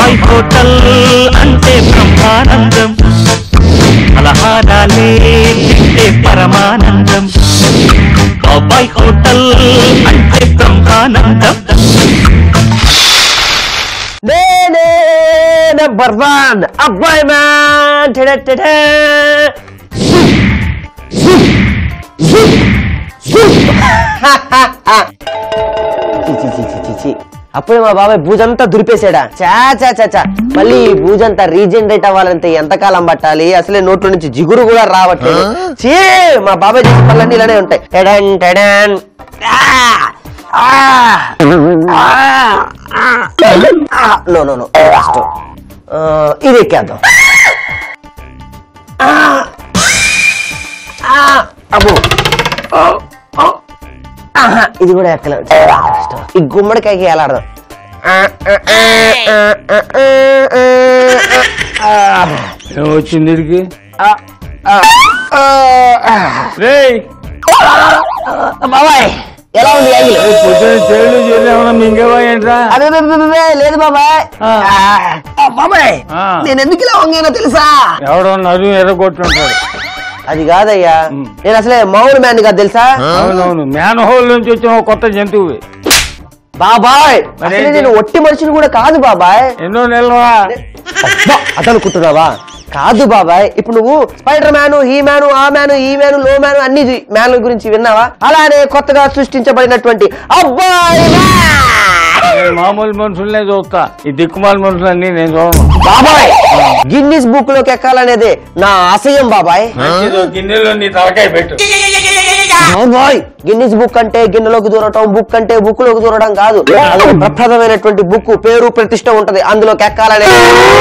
బాబాయ్ హోటల్ అంటే బ్రహ్మానందం పలహారాలే తింటే పరమానందం బాబాయ్ హోటల్ అంటే బ్రహ్మానందం నేనే నెంబర్ వన్ అబ్బాయి మ్యాన్ టెడెటెడే. చి, చి, చి, చి, చి, చి. అప్పుడే మా బాబాయ్ బూజంతా దురిపేశాడా చా చా చా చా మళ్ళీ ఈ బూజంతా రీజనరేట్ అవ్వాలంటే ఎంతకాలం పట్టాలి అసలే నోట్లో నుంచి జిగురు కూడా రావట్లేదు చీ మా బాబాయ్ చేసే పనులన్నీ ఇలానే ఉంటాయి టెడన్ టెడన్ ఆ! ఆ! ఆ! నో నో నో కష్టం ఆ, ఇది ఎక్కేద్దాం ఆ! ఆ! అబ్బో ఓ! ఓ! ఆహా, ఇది కూడా ఎక్కలేదు చాలా కష్టం ఈ గుమ్మడికాయకి ఎలాడదాం ఆ, ఆ, ఆ, ఆ, ఆ, ఆ, ఆ, ఆ, ఏమొచ్చింది వీడికి ఆ, ఆ, ఆ, ఆ. రేయ్ బాబాయ్ ఎలా ఉంది యాంగిల్ పొద్దున చెవులు చేసేమన్నా మింగేవా ఏంట్రా అదే అదే, అదే, అదే, లేదు బాబాయ్ ఆ. ఆ, బాబాయ్ ఆ. నేను ఎందుకు ఇలా వంగానో తెలుసా ఎవడో నడుము ఎర్రగొట్టుంటాడు అది కాదయ్యా మ్. నేను అసలే మౌన్ మ్యాన్ కాదు తెలుసా అవునవును మ్యాన్ హోల్ నుంచి వచ్చిన ఒక కొత్త జంతువు బాబాయ్ అసలే మరేంటి? నేను ఒట్టి మనిషిని కూడా కాదు బాబాయ్ ఎన్నో నెలవా అబ్బా, అదనుకుంటున్నావా కాదు బాబాయ్ ఇప్పుడు నువ్వు స్పైడర్ మ్యాన్ హీ మ్యాన్ ఆ మ్యాన్ ఈ మ్యాన్ లో మ్యాన్ అన్ని మ్యాన్ల గురించి విన్నావా అలానే కొత్తగా సృష్టించబడినటువంటి అబ్బాయి మ్యాన్! నేను మామూలు మనుషులనే చూస్తా ఈ దిక్కుమాల మనుషులన్నీ నేను చూడను బాబాయ్ గిన్నిస్ బుక్ లోకి ఎక్కాలనేదే నా ఆశయం బాబాయ్ మంచిదో గిన్నెలో నీ తలకాయ పెట్టు బాబాయ్ గిన్నిస్ బుక్ అంటే గిన్నెలోకి దూరటం బుక్ అంటే బుక్ లోకి దూరడం కాదు అది ఒక ప్రప్రదమైనటువంటి బుక్ పేరు ప్రతిష్ట ఉంటది అందులోకి ఎక్కాలనే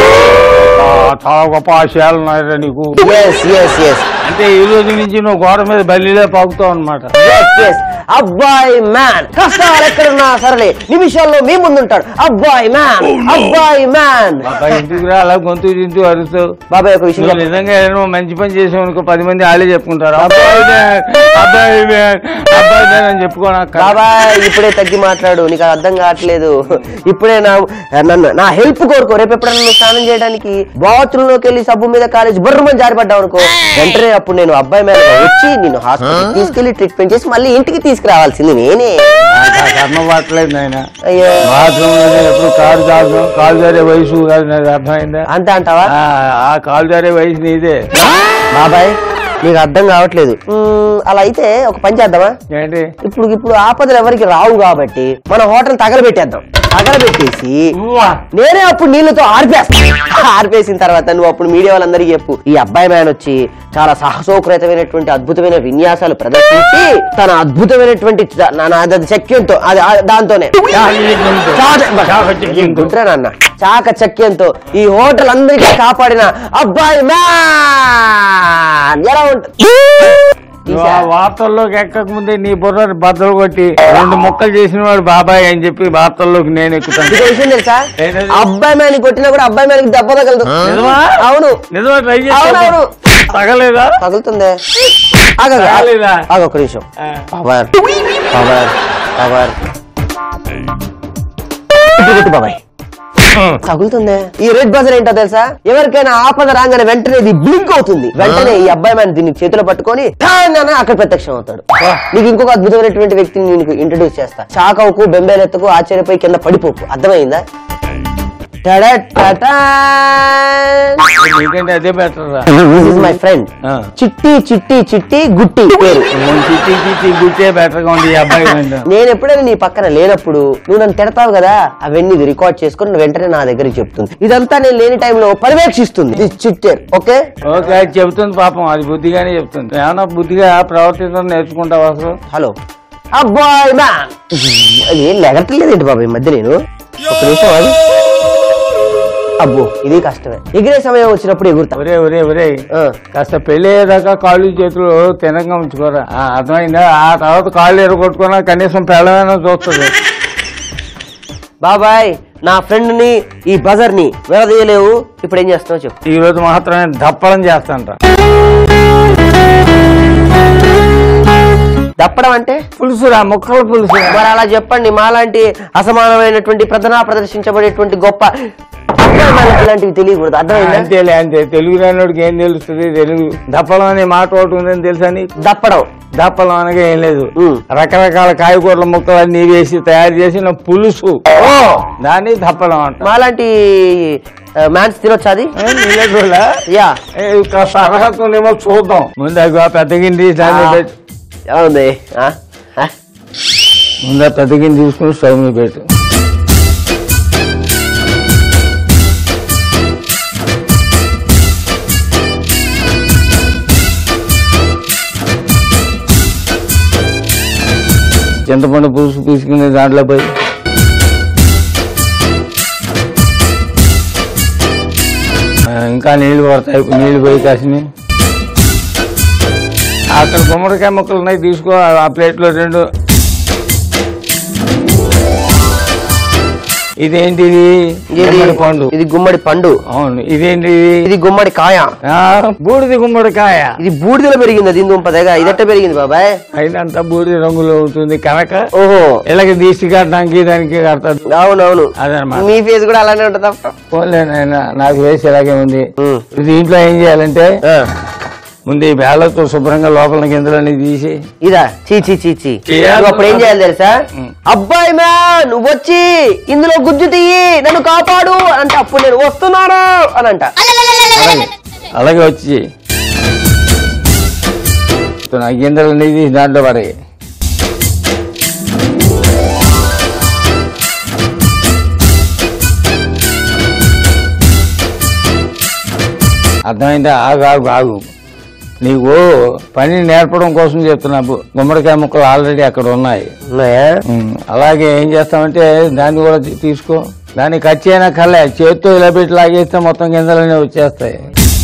ఆ, చాలా గొప్ప ఆశయాలు ఉన్నాయిరా నీకు ఎస్ ఎస్ ఎస్ అంటే ఈ రోజు నుంచి నువ్వు గోడ మీద బల్లిలే పాకుతావు అనమాట ఎస్ ఎస్ అబ్బాయి మ్యాన్ కష్టాలు ఎక్కడున్నా సరలే నిమిషాల్లో మీ ముందుంటాడు అబ్బాయి మ్యాన్ అబ్బాయి మ్యాన్ అబ్బాయి ఇంటికి రా అలా గొంతు తింటూ అరుస్తావు బాబాయ్ ఒక విషయం నువ్వు చెప్పు. నిజంగా ఏమో మంచి పని చేసావు అనుకో పది మంది వాళ్ళే చెప్పుకుంటారు అబ్బాయి మ్యాన్, అబ్బాయి మ్యాన్, అబ్బాయి మ్యాన్ అని చెప్పుకోనక్క బాబాయ్ ఇప్పుడే తగ్గి మాట్లాడు నీకు అది అర్థం కావట్లేదు ఇప్పుడే నా నన్ను నా హెల్ప్ కోరుకో రేపు ఎప్పుడైనా నువ్వు స్నానం చేయడానికి బాత్రూమ్ లోకి వెళ్ళి సబ్బు మీద కాలేజ్ బర్రమని జారిపడ్డావు అనుకో వెంటనే అప్పుడు నేను అబ్బాయి మీద వచ్చి నిన్ను హాస్పిటల్ తీసుకెళ్లి ట్రీట్మెంట్ చేసి మళ్ళీ ఇంటికి తీసుకురావాల్సింది నేనే కర్మ పట్టలేదు నాయన అయ్యో బాత్రూమ్ లోనే ఎప్పుడు కాలు జారు కాలు జారే వయసు కాదు నాకు అర్థమైందా అంతే అంటావా ఆ, ఆ కాలు జారే వయసు నీదే బాబాయ్ నీకు అర్థం కావట్లేదు మ్మ్, అలా అయితే ఒక పని చేద్దామా ఏంటి ఇప్పుడు ఇప్పుడు ఆపదలు ఎవరికి రావు కాబట్టి మన హోటల్ తగలబెట్టేద్దాం తగలబెట్టేసి నేనే అప్పుడు నీళ్ళతో ఆర్పేస్తా ఆర్పేసిన తర్వాత నువ్వు అప్పుడు మీడియా వాళ్ళందరికీ చెప్పు ఈ అబ్బాయి మ్యాన్ వచ్చి చాలా సాహసోక్రతమైనటువంటి అద్భుతమైన విన్యాసాలు ప్రదర్శించి తన అద్భుతమైనటువంటి చ- నా- నా- అది చక్యంతో అది ఆ- దాంతోనే చాక- చాకచక్యంతో. గుంట్రా నాన్న చాక చక్యంతో ఈ హోటల్ అందరికీ కాపాడిన అబ్బాయి మ్యాన్ ఎలా ఉంటుంది నువ్వు ఆ వార్తల్లోకి ఎక్కక ముందే నీ బుర్ర బద్దలు కొట్టి రెండు ముక్కలు చేసిన వాడు బాబాయ్ అని చెప్పి వార్తల్లోకి నేను ఎక్కుతాను నీకు విషయం తెలుసా ఏంటది? అబ్బాయి మ్యాన్ కొట్టినా కూడా అబ్బాయి మ్యాన్ దెబ్బ తగలదు నిజమా? అవును నిజమా ట్రై అవునవును. చేస్తా తగలేదా తగులుతుందే ఆగదు రాలేదా? ఆగ ఒక నిమిషం ఆ. పవర్ పవర్ పవర్ ఇటు కొట్టు బాబాయ్ తగులుతుందే ఈ రెడ్ బజర్ ఏంటో తెలుసా ఎవరికైనా ఆపద రాగానే వెంటనే ఇది బ్లింక్ అవుతుంది వెంటనే ఈ అబ్బాయి మ్యాన్ దీన్ని చేతిలో పట్టుకొని ఠాన్ అని అక్కడ ప్రత్యక్షం అవుతాడు నీకు ఇంకొక అద్భుతమైనటువంటి వ్యక్తిని నీకు ఇంట్రడ్యూస్ చేస్తా చాకవుకు బెంబేలెత్తుకు ఆశ్చర్యపోయి కింద పడిపోకు అర్థమైందా టడా టటా నీకంటే అదే బెటర్ రా దిస్ ఇస్ మై ఫ్రెండ్ ఆ. చిట్టి చిట్టి చిట్టి గుట్టి పేరు నువ్వు చిట్టి చిట్టి గుట్టే బెటర్ గా ఉంది ఈ అబ్బాయి కంటే. నేను ఎప్పుడైనా నీ పక్కన లేనప్పుడు నువ్వు నన్ను తిడతావు కదా అవన్నీ ఇది రికార్డ్ చేసుకుని నువ్వు వెంటనే నా దగ్గరికి చెప్తుంది ఇదంతా నేను లేని టైంలో పర్యవేక్షిస్తుంది దిస్ చిట్టేర్ ఓకే ఓకే అది చెబుతుంది పాపం అది బుద్ధిగానే చెప్తుంది ఏమన్నా బుద్ధిగా ప్రవర్తించడం నేర్చుకుంటావు అసలు హలో అబ్బాయ్ మ్యాన్ అది ఏం లెగట్లేదేంటి బాబు ఈ మధ్య నేను ఒక నిమిషం అది అబ్బో ఇది కష్టమే ఎగిరే సమయం వచ్చినప్పుడు ఎగురుతా ఒరే ఒరే ఒరే ఆ. కాస్త పెళ్లి అయ్యేదాకా కాళ్ళు చేతులు తినంగా ఉంచుకోరా ఆ, అర్థమైందా ఆ తర్వాత కాళ్ళు ఎరగొట్టుకున్నా కనీసం పెళ్ళమైనా చూస్తుంది బాబాయ్ నా ఫ్రెండ్ ని ఈ బజర్ ని విడదీయలేవు ఇప్పుడు ఏం చేస్తున్నావు చెప్పు ఈ రోజు మాత్రమే దప్పడం చేస్తాంట దప్పడం అంటే పులుసురా ముక్కల పులుసు మరి అలా చెప్పండి మాలాంటి అసమానమైనటువంటి ప్రధన ప్రదర్శించబడేటువంటి గొప్ప అబ్బాయి వాళ్ళకి ఇలాంటివి తెలియకూడదు అర్థమైందా అంతేలే అంతే తెలుగు రానోడికి ఏం తెలుస్తుంది తెలుగు దప్పలం అనే మాట ఒకటి ఉందని తెలుసా నీకు దప్పడం దప్పలం అనగా ఏం లేదు ఉమ్. రకరకాల కాయగూరల ముక్కలు అన్ని వేసి తయారు చేసిన పులుసు ఓ దాన్ని దప్పలం అంట మాలాంటి మ్యాన్స్ తినొచ్చా అది ఏ, నీళ్ళటోళ్ళా? యా ఏ, కాస్త అర్హత ఉందేమో చూద్దాం ముందు అగో ఆ పెద్ద గిన్నె దాన్ని ఆ. పెట్టి ఉంది ఆ? ఆ? ముందు ఆ పెద్ద గిన్నె తీసుకుని స్టవ్ మీద పెట్టు చింతపండు పులుసు తీసుకుని దాంట్లో పోయి ఆ, ఇంకా నీళ్లు పడతాయి నీళ్లు పోయి కాసిని అక్కడ గుమ్మడికాయ ముక్కలు ఉన్నాయి తీసుకో ఆ ప్లేట్లో రెండు ఇదేంటిది ఇది గుమ్మడి పండు ఇది గుమ్మడి పండు అవును ఇదేంటిది ఇది గుమ్మడి కాయ ఆ, బూడిది గుమ్మడికాయ ఇది బూడిదలో పెరిగింది దీని దుంపదేగా ఇదట్ట పెరిగింది బాబాయ్ అయినంత బూడిద రంగులో ఉంటుంది కనుక ఓహో ఇలాగ తీసి కట్టడానికి దానికి కడతాడు అవునవును అదనమాట మీ ఫేస్ కూడా అలానే ఉంటుందా పోన్లే నాయనా, నాకు వేసి ఇలాగే ఉంది ఉమ్. దీంట్లో ఏం చేయాలంటే ఆ, ముందు ఈ వేళ్లతో శుభ్రంగా లోపల గింజలన్నీ తీసి ఇదా చీ చీ చీ చీ చేయాలి. నువ్వు అప్పుడు ఏం చేయాలి తెలుసా ఉమ్. అబ్బాయి మ్యా నువ్వు వచ్చి ఇందులో గుజ్జు తీయి నన్ను కాపాడు అంటే అప్పుడు నేను వస్తున్నాను అని అంట అలాగే అలాగే వచ్చి ఆ గింజలన్నీ తీసి దాంట్లో పడాయి అర్థమైందా ఆగు ఆగు ఆగు నీకు పని నేర్పడం కోసం చెప్తున్నా గు- గుమ్మడికాయ ముక్కలు ఆల్రెడీ అక్కడ ఉన్నాయి ఉన్నాయా ఉమ్, అలాగే ఏం చేస్తామంటే దాన్ని కూడా తీ- తీసుకో దాన్ని కట్ చేయనా కల్లే చేత్తో ఇలా పెట్టి లాగేస్తే మొత్తం గింజలన్నీ వచ్చేస్తాయి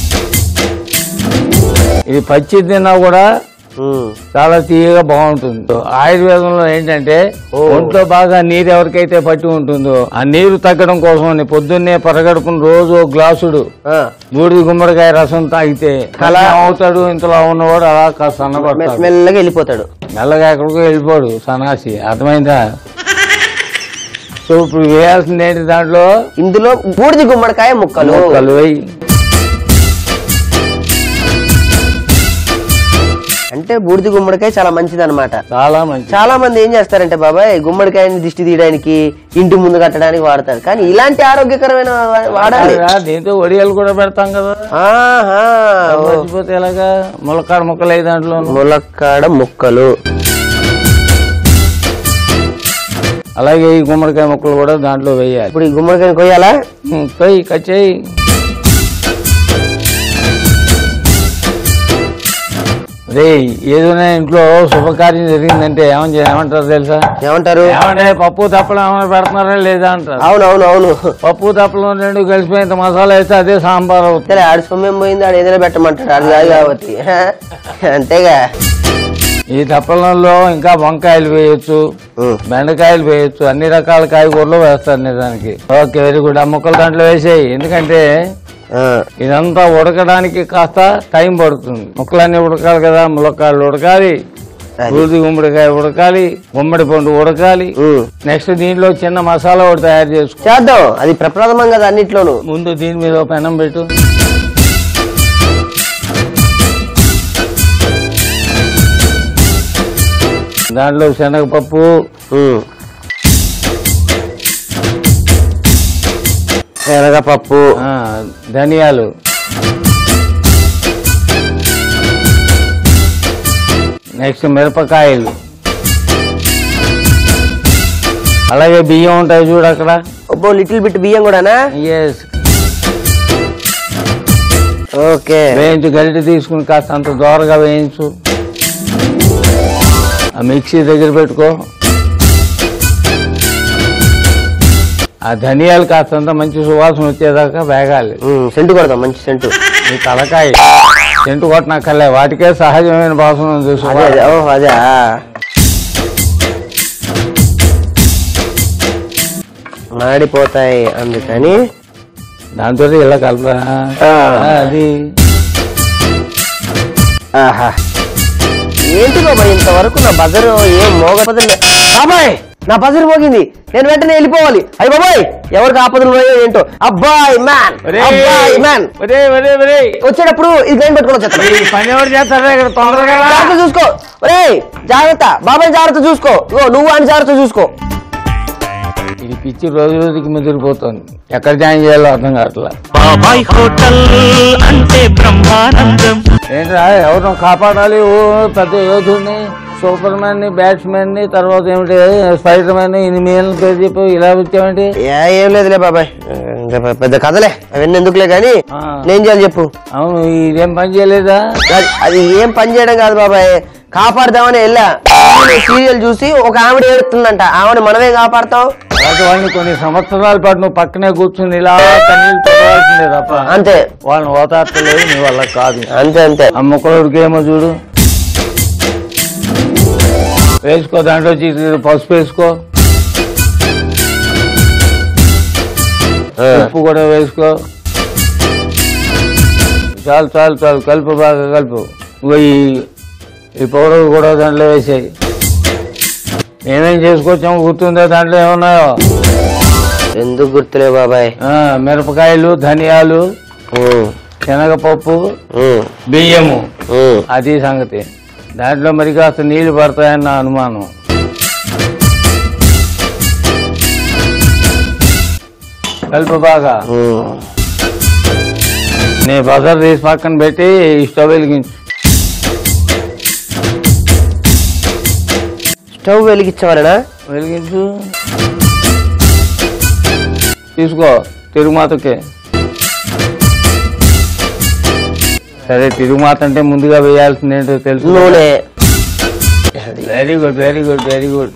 ఇది పచ్చి తిన్నా కూడా ఉమ్. చాలా తీయగా బాగుంటుంది ఆయుర్వేదంలో ఏంటంటే ఓ. ఒంట్లో బాగా నీరు ఎవరికైతే పట్టి ఉంటుందో ఆ నీరు తగ్గడం కోసం అని పొద్దున్నే పరగడుపున రోజు ఒక గ్లాసుడు ఆ, బూడిద గుమ్మడికాయ రసం తాగితే అలా- అలా అవుతాడు ఇంతలో ఉన్నవాడు అలా కాస్త మె- సన్నపడతాడు మెల్లగా వెళ్ళిపోతాడు మెల్లగా ఎక్కడికో వెళ్ళిపోడు సన్నాసి అర్థమైందా సో ఇప్పుడు వేయాల్సింది ఏంటి దాంట్లో ఇందులో బూడిది గుమ్మడికాయ ముక్కలు ముక్కలు వేయి అంటే బూడిది గుమ్మడికాయ చాలా మంచిది అనమాట చాలా మంచి చాలా మంది ఏం చేస్తారంటే బాబాయ్ గుమ్మడికాయని దిష్టి తీయడానికి ఇంటి ముందు కట్టడానికి వాడతారు కానీ ఇలాంటి ఆరోగ్యకరమైన వా- వాడాలి అదిరా, దీంతో వడియాలు కూడా పెడతాం కదా ఆహా ఓ. మర్చిపోతే ఎలాగా ములక్కాడ ముక్కలు అయ్యి దాంట్లో ములక్కాడ ముక్కలు అలాగే ఈ గుమ్మడికాయ ముక్కలు కూడా దాంట్లో వేయాలి ఇప్పుడు ఈ గుమ్మడికాయని కొయ్యాలా ఉమ్, పోయి కచ్చేయి రే ఏదైనా ఇంట్లో శుభకార్యం జరిగిందంటే ఏమని ఏమంటారు తెలుసా ఏమంటారు ఏమంటే పప్పు తప్పలు ఏమైనా పెడుతున్నారా లేదా అంటారు అవును అవును అవును పప్పు తప్పలు రెండు కలిసిపోయినంత మసాలా వేస్తే అదే సాంబార్ అవుతుంది సరే ఆడు సొమ్మేం పోయింది ఆడు ఏదైనా పెట్టమంటాడు ఆడు కాదు కాబట్టి అంతేగా ఈ తప్పలలో ఇంకా వంకాయలు వేయొచ్చు ఉమ్. బెండకాయలు వేయొచ్చు అన్ని రకాల కాయగూరలు వేస్తారు నిజానికి ఓకే వెరీ గుడ్ ఆ ముక్కలు దాంట్లో వేసేయి ఎందుకంటే ఆ, ఇదంతా ఉడకడానికి కాస్త టైం పడుతుంది ముక్కలన్నీ ఉడకాలి కదా ములక్కాయలు ఉడకాలి అది. బూడిది గుమ్మడికాయ ఉడకాలి గుమ్మడి పండు ఉడకాలి ఉమ్. నెక్స్ట్ దీంట్లో చిన్న మసాలా ఒకటి తయారు చేసుకో చేద్దాం అది ప్రప్రథమం కదా అన్నిట్లోనూ ముందు దీని మీద ఒక పెనం పెట్టు దాంట్లో శనగపప్పు ఉమ్. శనగపప్పు ఆ, ధనియాలు నెక్స్ట్ మిరపకాయలు అలాగే బియ్యం ఉంటాయి చూడు అక్కడ ఒబ్బో లిటిల్ బిట్ బియ్యం కూడానా ఎస్ ఓకే వేయించు గరిటె తీసుకుని కాస్త అంత దోరగా వేయించు ఆ మిక్సీ దగ్గర పెట్టుకో ఆ ధనియాలు కాస్తంత మంచి సువాసన వచ్చేదాకా వేగాలి ఉమ్, సెంటు కొడదాం మంచి సెంటు ఈ తలకాయ చెంటు కొట్టనక్కర్లే వాటికే సహజమైన వాసన ఉంది అదే సువాసన. అదే ఓ అదే ఆ. మాడిపోతాయి అందుకని దాంతో ఇలా కలపరా ఆ. అది ఆహా ఏంటి బాబాయ్ ఇంతవరకు నా బజరు ఏం మోగపదలే బాబాయ్ నా బజర్ మోగింది నేను వెంటనే వెళ్ళిపోవాలి అయ్యి బాబాయ్ ఎవరికి ఆపదలు ఉన్నాయో ఏంటో అబ్బాయి మ్యాన్ అబ్బాయి మ్యాన్ ఒరే ఒరే ఒరే వచ్చేటప్పుడు ఇది గైన్ పెట్టుకుని వచ్చేస్తాను ఈ పని ఎవరు చేస్తారా ఇక్కడ తొందరగా రా. జాగ్రత్త చూసుకో ఒరే జాగ్రత్త బాబాయ్ జాగ్రత్త చూసుకో ఇగో నువ్వు అని జాగ్రత్త చూసుకో ఇది పిచ్చి రోజు రోజుకి ముదిరిపోతుంది ఎక్కడ జాయిన్ చేయాలో అర్థం కావట్లా బాబాయ్ హోటల్ అంటే బ్రహ్మానందం ఏంట్రా ఎవరినో కాపాడాలి ఓ పెద్ద యోధుడిని సూపర్ మ్యాన్ ని బ్యాట్స్మెన్ ని తర్వాత ఏమిటి స్పైడర్ మ్యాన్ ఇనిమేల్ పేరు చెప్పి ఇలా వచ్చామంటే ఏ, ఏం లేదులే బాబాయ్ ఇంకా పె- పెద్ద కథలే అవన్నీ ఎందుకులే కానీ ఆ. నేను చేయాలి చెప్పు అవును ఇదేం పని చేయలేదా అది- అది ఏం పని చేయడం కాదు బాబాయ్ కాపాడదామని వెళ్ళా సీరియల్ చూసి ఒక ఆవిడ ఏడుతుందంట ఆవిడ మనమే కాపాడతాం తర్వాత వాళ్ళని కొన్ని సంవత్సరాల పాటు నువ్వు పక్కనే కూర్చుని ఇలా కన్నీళ్ళు తొడవాల్సిందే తప్ప అంతే వాళ్ళని ఓతార్చలేదు నీ వల్ల కాదు అంతే అంతే ఆ మొక్కలకి ఏమో చూడు వేసుకో దాంట్లో చీ- పసుపు వేసుకో ఆ. ఉప్పు కూడా వేసుకో చాలు చాలు చాలు కలుపు బాగా కలుపు ఇగో ఈ ఈ పౌడర్ కూడా దాంట్లో వేసేయి ఏమేం చేసుకొచ్చాము గుర్తుందా దాంట్లో ఏమున్నాయో ఎందుకు గుర్తులే బాబాయ్ ఆ, మిరపకాయలు ధనియాలు ఉమ్, శనగపప్పు ఉమ్, బియ్యము ఉమ్. అది సంగతి దాంట్లో మరి కాస్త నీళ్లు పడతాయని నా అనుమానం కలుపు బాగా ఉమ్. నీ బజార్ తీసి పక్కన పెట్టి ఈ స్టవ్ వెలిగించు స్టవ్ వెలిగించవాలనా వెలిగించు తీసుకో తిరుగుమాతకే సరే తిరుగుమాత అంటే ముందుగా వేయాల్సింది ఏంటో తెలుసు కదా? నూనె very good very good very good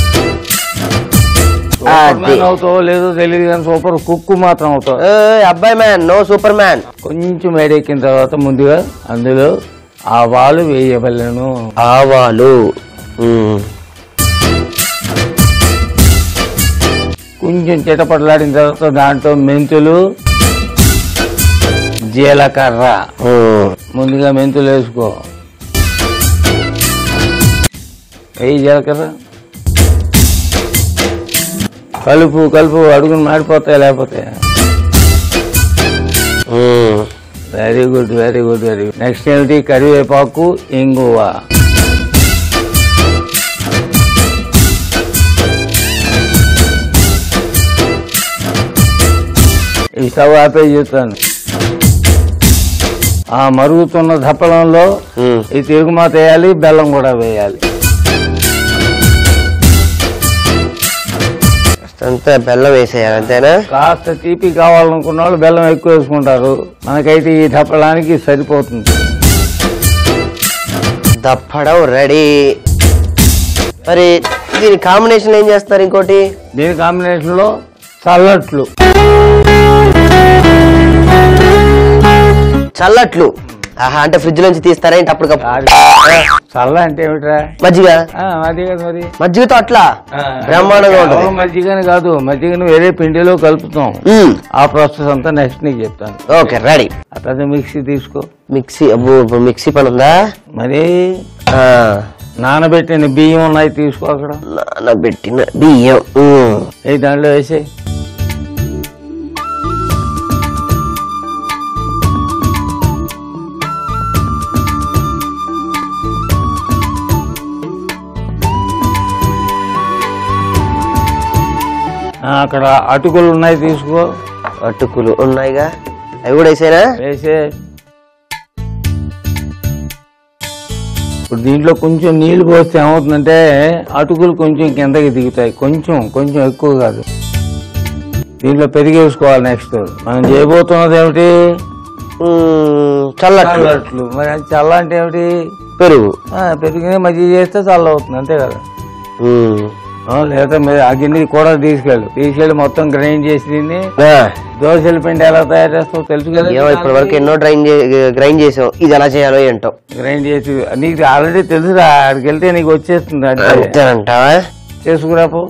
అది. అవుతావో లేదో తెలియదు కానీ సూపర్ కుక్ మాత్రం అవుతావు ఏయ్, అబ్బాయి మ్యాన్ నో సూపర్ మ్యాన్ కొంచెం వేడెక్కిన తర్వాత ముందుగా అందులో ఆవాలు వేయవలను ఆవాలు ఉమ్. కొంచెం చిటపటలాడిన తర్వాత దాంట్లో మెంతులు జీలకర్ర ఉమ్. ముందుగా మెంతులు వేసుకో వేయి జీలకర్ర కలుపు కలుపు అడుగును మాడిపోతాయి లేకపోతే ఉమ్. Very good very good very good next ఏమిటి కరివేపాకు ఇంగువ ఈ స్టవ్ ఆపే చెప్తాను ఆ మరుగుతున్న దప్పలంలో ఉమ్. ఈ తిరుగుమాత వేయాలి బెల్లం కూడా వేయాలి అంతా బెల్లం వేసేయాలి అంతేనా కాస్త తీపి కావాలనుకున్న వాళ్ళు బెల్లం ఎక్కువ వేసుకుంటారు మనకైతే ఈ దప్పలానికి సరిపోతుంది దప్పడం రెడీ మరి దీని కాంబినేషన్ ఏం చేస్తారు ఇంకోటి దీని కాంబినేషన్ లో చల్లట్లు చల్లట్లు ఆహా అంటే ఫ్రిడ్జ్ నుంచి తీస్తారా ఏంటి అప్పటికప్పుడు చల్ల అంటే ఏమిట్రా మజ్జిగ ఆ, అదే కదా మరి మజ్జిగతో అట్లా బ్రహ్మాండంగా ఉంటుంది కేవలం మజ్జిగని కాదు మజ్జిగని వేరే పిండిలో కలుపుతాం ఉమ్. ఆ ప్రాసెస్ అంతా నెక్స్ట్ నీకు చెప్తాను ఓకే రెడీ ఆ పెద్ద మిక్సీ తీసుకో మిక్సీ అబ్బో ఇప్పుడు మిక్సీ పని ఉందా మరి ఆ, నానబెట్టిన బియ్యం ఉన్నాయి తీసుకో అక్కడ నానబెట్టిన బియ్యం ఉమ్. ఏ దాంట్లో వేసేయి ఆ, అక్కడ అటుకులు ఉన్నాయి తీసుకో అటుకులు ఉన్నాయిగా అవి కూడా వేసేనా వేసే ఇప్పుడు దీంట్లో కొంచెం నీళ్లు పోస్తే ఏమవుతుందంటే అటుకులు కొంచెం కిందకి దిగుతాయి కొంచెం కొంచెం ఎక్కువ కాదు దీంట్లో పెరిగేసుకోవాలి నెక్స్ట్ మనం చేయబోతున్నది ఏమిటి ఉమ్, చల్లట్లు చల్లట్లు మరి అది చల్ల అంటే ఏమిటి పెరుగు ఆ, పెరిగిన మజ్జిగ చేస్తే చల్ల అవుతుంది అంతే కదా ఉమ్. ఆ, లేదా మీరు ఆ గిన్నె కూడా తీసుకెళ్ళు తీసుకెళ్ళి మొత్తం గ్రైండ్ చేసి దీన్ని ఆ, దోశల పిండి ఎలా తయారు చేస్తావు తెలుసు కదా ఏమో ఇప్పటి వరకు ఎన్నో డ్రైన్ గ్రైండ్ చేసాం ఇది ఎలా చేయాలో ఏంటో గ్రైండ్ చేసి నీకు ఆల్రెడీ తెలుసురా అక్కడికి వెళ్తే నీకు వచ్చేస్తుంది అంటే అంతేనంటావా చేసుకురాపో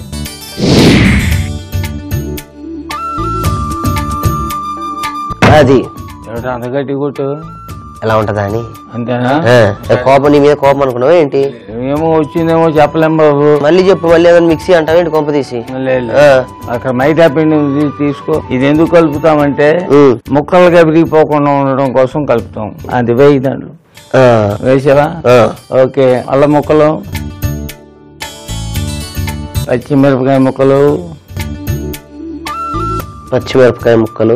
అది ఏమిటో అంత గట్టి కొట్టు ఎలా ఉంటదా అని అంతేనా ఆ, ఏ కోపం నీ మీద కోపం అనుకున్నావా ఏంటి ఏమో వచ్చిందేమో చెప్పలేం బాబు మళ్ళీ చెప్పు మళ్ళీ ఏమైనా మిక్సీ అంటావా ఏంటి కొంప తీసి లేదు ఆ, అక్కడ మైదా పిండి ఉంది, తీసుకో ఇది ఎందుకు కలుపుతామంటే ఉమ్, ముక్కలుగా విరిగిపోకుండా ఉండడం కోసం కలుపుతాం అది వేయి దాంట్లో ఆ, వేసావా ఆ. ఓకే అల్లం ముక్కలు పచ్చిమిరపకాయ ముక్కలు పచ్చిమిరపకాయ ముక్కలు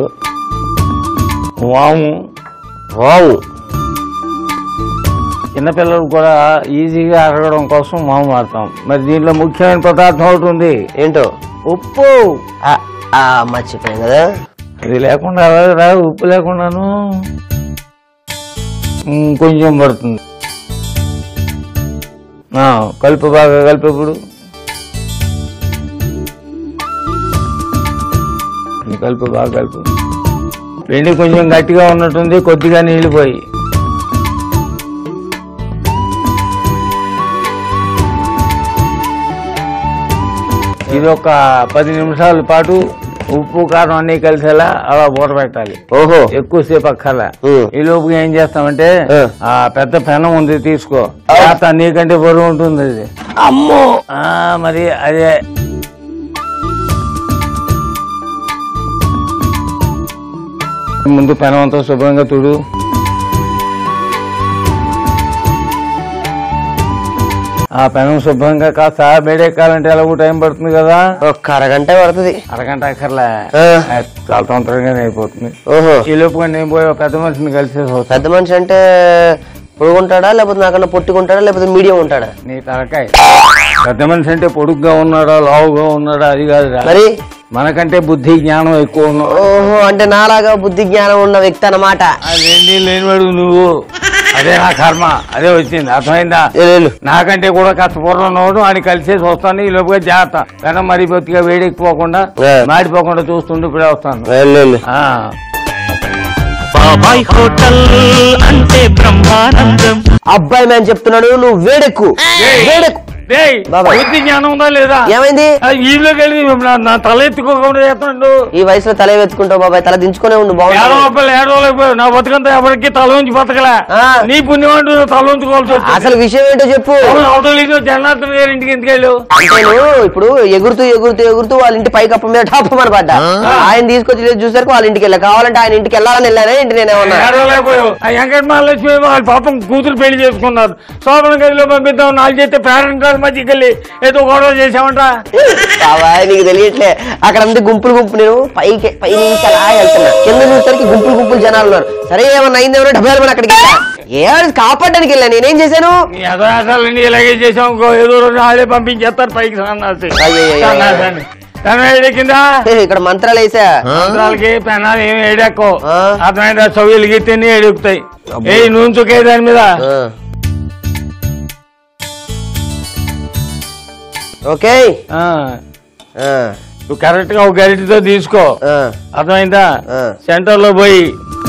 వాము వావు చిన్నపిల్లలకు కూడా ఈజీగా అరగడం కోసం వాము వాడతాం మరి దీంట్లో ముఖ్యమైన పదార్థం ఒకటి ఉంది ఏంటో ఉప్పు ఆ, ఆ, మర్చిపోయాం కదా అది లేకుండా రా ఉప్పు లేకుండాను ఉమ్, కొంచెం పడుతుంది ఆ, కలుపు బాగా కలుపు ఇప్పుడు ఈ కలుపు బాగా కలుపు పిండి కొంచెం గట్టిగా ఉన్నట్టుంది కొద్దిగా నీళ్లు పోయి ఇది ఒక పది నిమిషాల పాటు ఉప్పు కారం అన్ని కలిసేలా అలా బూట పెట్టాలి ఓహో ఎక్కువసేపు అక్కర్లా ఉమ్. ఈ లోపు ఏం చేస్తామంటే ఆ. ఆ పెద్ద పెనం ఉంది తీసుకో కాస్త నీకంటే బరువు ఉంటుంది అది అమ్మో ఆ మరి అదే ముందు పెనం అంతా శుభ్రంగా తుడు ఆ పెనం శుభ్రంగా కాస్త వేడెక్కాలంటే ఎలాగో టైం పడుతుంది కదా ఒక్క అరగంట పడుతుంది అరగంట అక్కర్లే ఆ. ఆ, చాలా తొందరగానే అయిపోతుంది ఓహో ఈ లోపు నేను పోయి ఒక పెద్ద మనిషిని కలిసి వస్తాను పెద్ద మనిషి అంటే పొడుగుంటాడా లేకపోతే నాకన్నా పొట్టుకుంటాడా లేకపోతే మీడియం ఉంటాడా నీ తలకాయ పెద్ద మనిషి అంటే పొడుగ్గా ఉన్నాడా లావుగా ఉన్నాడా అది కాదురా మరి మనకంటే బుద్ధి జ్ఞానం ఎక్కువ ఉన్నావు ఓహో అంటే నాలాగా బుద్ధి జ్ఞానం ఉన్న వ్యక్తి అన్నమాట అదేంటి లేనివాడు నువ్వు అదే నా కర్మ అదే వచ్చింది అర్థమైందా వెళ్ళు. నాకంటే కూడా కాస్త పూర్వం ఉన్నవాడు అని కలిసేసి వస్తాను ఈ లోపుగా జాగ్రత్త కానీ మరి బొత్తిగా వేడెక్కిపోకుండా ఏ. మాడిపోకుండా చూస్తుంటే ఇప్పుడే వస్తాను వెళ్ళు, వెళ్ళు. ఆ, బాబాయ్ హోటల్ అంటే బ్రహ్మానందం అబ్బాయి మ్యాన్ చెప్తున్నాడు నువ్వు వేడెక్కు వేడెక్కు డేయ్, బాబాయ్. బుద్ధి జ్ఞానం ఉందా లేదా ఏమైంది ఆ, ఈలోకి వెళ్ళి నా- నా తల ఎత్తుకోకుండా చేస్తున్నాడు ఈ వయసులో తల ఎత్తుకుంటావు బాబాయ్ తల దించుకునే ఉండు బాగుంటుంది ఏడవపల్లి ఏడవలేకపోయావు నా బతుకంతా ఎవరికి తల ఉంచి బతకలే ఆ. నీ పుణ్యమంటూ తల ఉంచుకోవాల్సి వచ్చింది అసలు విషయం ఏంటో చెప్పు అవతల జగన్నాథన్ గారి ఇంటికి ఎందుకు వెళ్ళావు నేను ఇప్పుడు ఎగురుతూ ఎగురుతూ ఎగురుతూ వాళ్ళ ఇంటి పై కప్ప మీద టాప్ అని పడ్డా ఆయన తీసుకొచ్చి లేచి చూసరికి వాళ్ళ ఇంటికి వెళ్ళా కావాలంటే ఆయన ఇంటికి వెళ్ళాలని వెళ్ళానే ఇంటి నేనేమన్నా ఏడవలేకపోయావు ఆ వెంకట మహాలక్ష్మి ఏమో వాళ్ళ పాపం కూతురు పెళ్లి చేసుకున్నారు శోభన గదిలో పంపిద్దాం నాలుగు చేస్తే పేరెంట్ గారి మధ్యకి వెళ్ళి ఏదో గొడవ చేసామంట బాబాయ్ నీకు తెలియట్లే అక్కడ అంతా గుంపులు గుంపు నేను పైకి పై నుంచి అలా వెళ్తున్నా కింద చూసరికి గుంపులు గుంపులు జనాలు ఉన్నారు సరే ఏమన్నా అయిందేమో డబ్బులు ఏమన్నా అక్కడికి వెళ్ళా ఏమైనా కాపాడడానికి వెళ్ళా నేనేం చేశాను నీ అదరాసాలన్నీ ఇలాగే చేసాం ఇంకో ఏదో రోజు వాళ్ళే పంపించేస్తారు పైకి సన్నాసి అయ్యయ్యయ్య. సన్నాసాన్ని పెనం ఏడెక్కిందా ఏ, ఇక్కడ మంత్రాలు వేసా మంత్రాలకి పెనాలు ఏమి ఏడెక్కో ఆ. అర్థమైందా చౌయ్యలు గిత్తేనే ఏడుకుతాయి ఏ నూంచుకే దాని మీద ఆ. ఓకే ఆ, ఆ, నువ్వు కరెక్ట్ గా ఒక గరిటితో తీసుకో ఆ, అర్థమైందా ఆ. సెంటర్ లో పోయి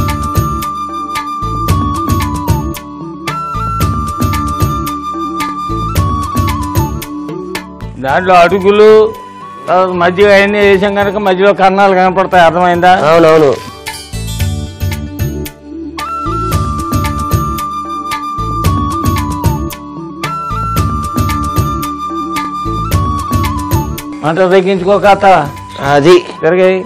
దాంట్లో అడుగులు తర్వాత మధ్య అవన్నీ వేసాం కనుక మధ్యలో కన్నాలు కనపడతాయి అర్థమైందా అవునవును మంట తగ్గించుకో కాత అది తిరగాయి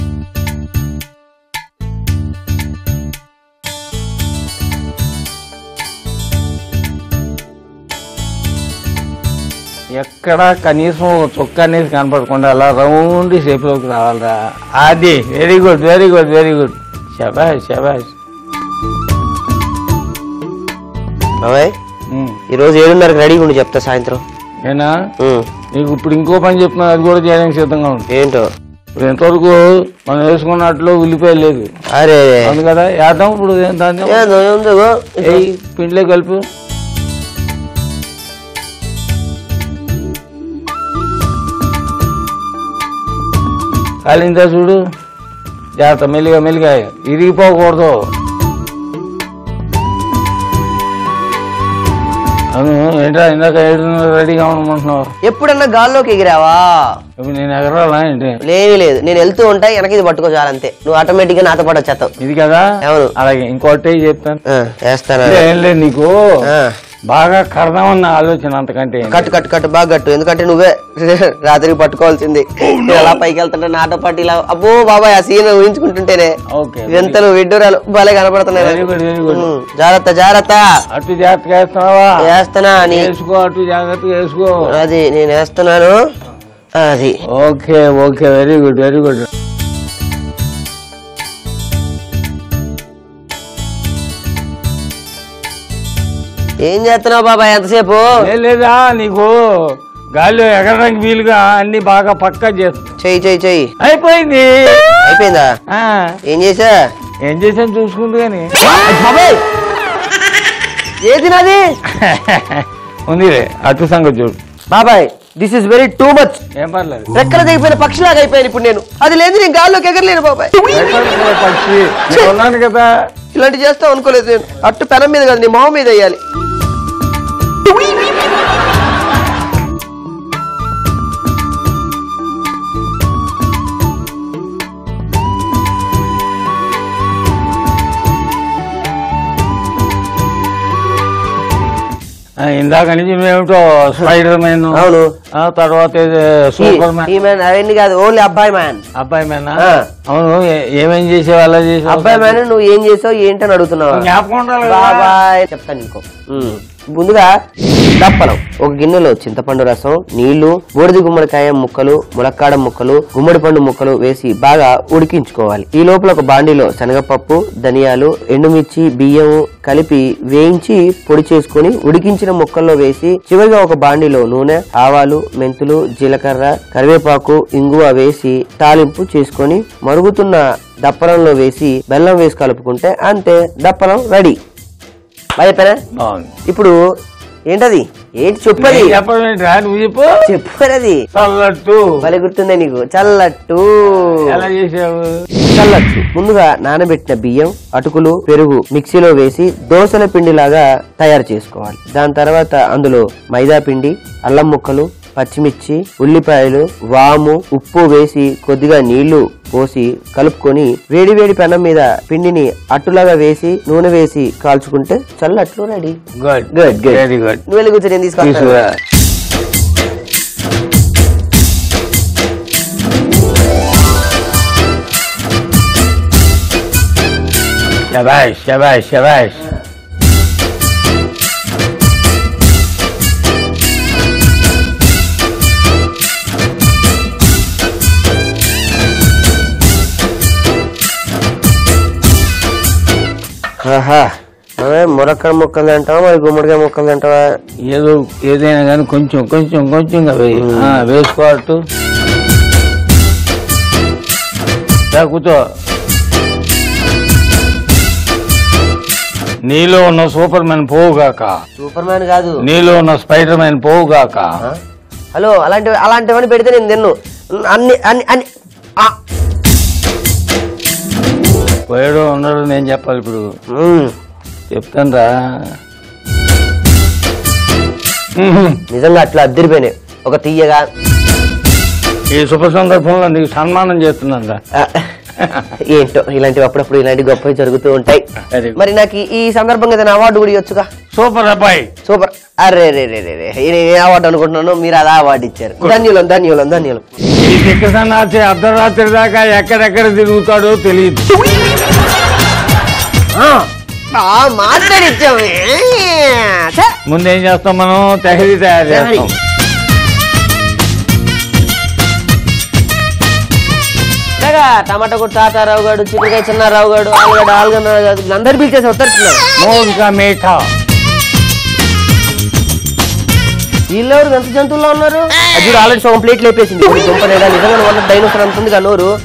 ఎక్కడ కనీసం ఒక చుక్క అనేది కనపడకుండా అలా రౌండ్ షేప్లోకి రావాలరా అది very good very good very good శబాష్ శబాష్ బాబాయ్ ఉమ్. ఈ రోజు ఏడున్నరకు రెడీగా ఉండి చెప్తా సాయంత్రం నేనా ఉమ్, నీకు ఇప్పుడు ఇంకో పని చెప్తున్నా అది కూడా చేయడానికి సిద్ధంగా ఉంది ఏంటో ఇప్పుడు ఎంతవరకు మనం వేసుకున్నట్లు ఉల్లిపాయ లేదు అరే అవును కదా వేద్దాం ఇప్పుడు ఏం దాన్ని ఏందో ఏందో ఇగో. ఏయ్ పిండిలో కలుపు కాలిందా చూడు జాగ్రత్త మెల్లిగా మెల్లిగా ఇరిగిపోకూడదు అవును ఏంటా ఇందాక ఏడున్నర రెడీగా ఉండమంటున్నావు ఎప్పుడన్నా గాల్లోకి ఎగిరావా ఇప్పుడు నేను ఎగరాలా ఏంటి లేని లేదు నేను వెళ్తూ ఉంటా వెనక ఇది పట్టుకో చాలంతే నువ్వు ఆటోమేటిక్ గా నాతో పాటు వచ్చేస్తావు ఇది కదా అవును. అలాగే ఇంకోటి చెప్తాను ఆ, వేస్తానా అంటే ఏం లేదు నీకు ఆ, బాగా కడదామన్న ఆలోచన అంతకంటే ఏం కట్టు కట్టు కట్టు బాగా కట్టు ఎందుకంటే నువ్వే రాత్రికి పట్టుకోవాల్సింది నేను అలా పైకి వెళ్తుంటే నాతో పాటు ఇలా అబ్బో బాబాయ్ ఆ సీన్ ఊహించుకుంటుంటేనే ఓకే వింతలు విడ్డూరాలు భలే కనపడుతున్నాయి వెరీ గుడ్ వెరీ గుడ్ ఉమ్, జాగ్రత్త జాగ్రత్త అటు జాగ్రత్తగా వేస్తున్నావా వేస్తానా నీ వేసుకో అటు జాగ్రత్తగా వేసుకో అది నేను వేస్తున్నాను అది okay okay very good very good ఏం చేస్తున్నావు బాబాయ్ ఎంతసేపు లేదా నీకు గాలిలో ఎగరడానికి వీలుగా అన్ని బాగా పక్కా చేస్తా చెయ్యి చెయ్యి చెయ్యి అయిపోయింది అయిపోయిందా ఆ, ఏం చేసా ఏం చేసాను చూసుకుంటూ కానీ బాబాయ్ ఏది నాది ఉందిలే అటు సంగతి చూడు బాబాయ్ this is very too much ఏం పర్లేదు రెక్కల దిగిపోయిన పక్షిలాగా అయిపోయాను ఇప్పుడు నేను అది లేదు నేను గాల్లోకి ఎగరలేను బాబాయ్ ఎక్కడ పక్షి నేను ఉన్నాను కదా ఇలాంటి చేస్తావు అనుకోలేదు నేను అట్టు పెనం మీద కాదు నీ మొహం మీద వేయాలి ఆ, ఇందాక నుంచి మేమిటో స్పైడర్ మ్యాన్ అవును ఆ తర్వాత ఇది సూపర్ మ్యాన్ ఈ మ్యాన్ అవన్నీ కాదు ఓన్లీ అబ్బాయి మ్యాన్ అబ్బాయి మ్యాన్ ఆ. అవును ఏ- ఏమేం చేసావు అలా చేసావు అబ్బాయి మ్యాన్ నువ్వు ఏం చేసావు ఏంటని అడుగుతున్నావు జ్ఞాపకం ఉండాలి కదా. బాబాయ్ చెప్తాను ఇంకో ఉమ్. ముందుగా దప్పలం ఒక గిన్నెలో చింతపండు రసం నీళ్లు బూడిద గుమ్మడికాయ ముక్కలు ములక్కాడ ముక్కలు గుమ్మడి పండు ముక్కలు వేసి బాగా ఉడికించుకోవాలి ఈ లోపల ఒక బాండీలో శనగపప్పు ధనియాలు ఎండుమిర్చి బియ్యం కలిపి వేయించి పొడి చేసుకొని ఉడికించిన ముక్కల్లో వేసి చివరిగా ఒక బాండీలో నూనె ఆవాలు మెంతులు జీలకర్ర కరివేపాకు ఇంగువ వేసి తాలింపు చేసుకొని మరుగుతున్న దప్పలంలో వేసి బెల్లం వేసి కలుపుకుంటే అంతే దప్పలం రెడీ బాగా చెప్పానా బాగుంది ఇప్పుడు ఏంటది ఏంటి చెప్పది ఏం చెప్పడం ఏంట్రా? నువ్వు చెప్పు చెప్పది చల్లట్టు భలే గుర్తుందే నీకు చల్లట్టు ఎలా చేసావు చల్లట్టు ముందుగా నానబెట్టిన బియ్యం అటుకులు పెరుగు మిక్సీలో వేసి దోసల పిండిలాగా తయారు చేసుకోవాలి దాని తర్వాత అందులో మైదా పిండి అల్లం ముక్కలు పచ్చిమిర్చి ఉల్లిపాయలు వాము ఉప్పు వేసి కొద్దిగా నీళ్లు పోసి కలుపుకొని వేడి వేడి పెనం మీద పిండిని అట్టులాగా వేసి నూనె వేసి కాల్చుకుంటే చల్లట్లు ready good good good very good నువ్వు వెళ్ళి కూర్చొని నేను తీసుకొస్తాను తీసుకురా శబాష్ శబాష్ శబాష్ ఆహా అవే మురక్కడ ముక్కలు తింటావా మరి గుమ్మడికాయ ముక్కలు తింటావా ఏదో ఏదైనా కానీ కొంచెం కొంచెం కొంచెంగా వేయి ఆ, వేసుకోవట్టు రా, కూర్చో నీలో ఉన్న సూపర్ మ్యాన్ పోవుగాక సూపర్ మ్యాన్ కాదు నీలో ఉన్న స్పైడర్ మ్యాన్ పోవుగాక ఆ? హలో అలాంటివి అలాంటివన్నీ పెడితే నేను తిన్ను అన్ని అన్ని అన్ని ఆ. పోయాడు ఉన్నాడు నేను చెప్పాలి ఇప్పుడు మ్మ్. చెప్తాను రా నిజంగా అట్లా అద్దరిపోయినాయి ఒక తీయగా ఈ శుభ సందర్భంలో నీకు సన్మానం చేస్తున్నాను రా ఆ, ఏంటో ఇలాంటివి అప్పుడప్పుడు ఇలాంటి గొప్పవి జరుగుతూ ఉంటాయి Very good. మరి నాకు ఈ- ఈ సందర్భంగా ఏదైనా అవార్డు కూడా ఇవ్వచ్చుగా సూపర్ అబ్బాయి సూపర్ అరే రే రే రే రే నేను ఏ అవార్డు అనుకుంటున్నాను మీరు అలా అవార్డు ఇచ్చారు ధన్యులం ధన్యులం ధన్యులం ఈ దిక్కసన్నాచి అర్ధరాత్రి దాకా ఎక్కడెక్కడ తిరుగుతాడో తెలియదు మాట్లాడిచ్చాము ముందేం చేస్తాం మనం తెహరీ తయారు తెహరీ. చేస్తాం టమాటా కొట్టు తాతారావు గారు చిన్నకాయ చిన్నారావు గారు ఆలుగడ్డ ఆలుగడ్డ అందరు పిలిచేసి ఉత్తరుతున్నారు మోగుగా మీఠా వీళ్ళెవరు ఎంత జంతువుల్లో ఉన్నారు అది ఆల్రెడీ సగం ప్లేట్ లేపేసింది ఇప్పుడు దుంప లేదా నిజంగా నువ్వు అన్న డైనోసర్ అంత ఉంది కదా నోరు